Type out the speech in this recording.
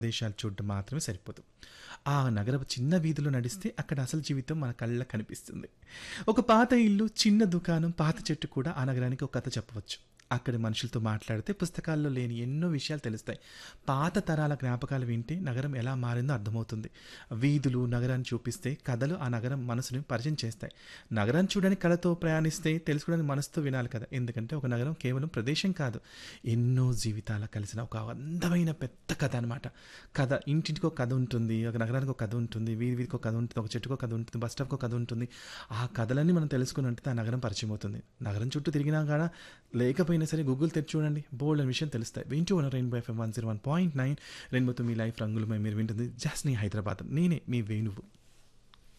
ప్రదేశాలు చూడడం మాత్రమే సరిపోదు ఆ నగరపు చిన్న వీధిలో నడిస్తే అక్కడ అసలు జీవితం మన కళ్ళ కనిపిస్తుంది ఒక పాత ఇల్లు చిన్న దుకాణం పాత చెట్టు కూడా ఆ నగరానికి ఒక కథ చెప్పవచ్చు అక్కడి మనుషులతో మాట్లాడితే పుస్తకాల్లో లేని ఎన్నో విషయాలు తెలుస్తాయి పాత తరాల జ్ఞాపకాలు వింటే నగరం ఎలా మారిందో అర్థమవుతుంది వీధులు నగరాన్ని చూపిస్తే కథలు ఆ నగరం మనసుని పరిచయం చేస్తాయి నగరాన్ని చూడడానికి కళతో ప్రయాణిస్తే తెలుసుకోవడానికి మనసుతో వినాలి కదా ఎందుకంటే ఒక నగరం కేవలం ప్రదేశం కాదు ఎన్నో జీవితాల కలిసిన ఒక అందమైన పెద్ద కథ అనమాట కథ ఇంటింటికి ఒక కథ ఉంటుంది ఒక నగరానికి ఒక కథ ఉంటుంది వీధి వీధికి ఒక కథ ఉంటుంది ఒక చెట్టుకో కథ ఉంటుంది బస్ స్టాప్కి ఒక కథ ఉంటుంది ఆ కథలన్నీ మనం తెలుసుకుని ఉంటే ఆ నగరం పరిచయం అవుతుంది నగరం చుట్టూ తిరిగినా కూడా లేకపోయినా సరే గూగుల్ తెచ్చి చూడండి బోల్డ్ అనే విషయం తెలుస్తాయి వింటూ ఉన్న rainbow FM one zero one point nine రెయిన్బోతో మీ లైఫ్ రంగులమై మీరు వింటుంది జస్ట్ నీ హైదరాబాద్ నేనే మీ వేణువు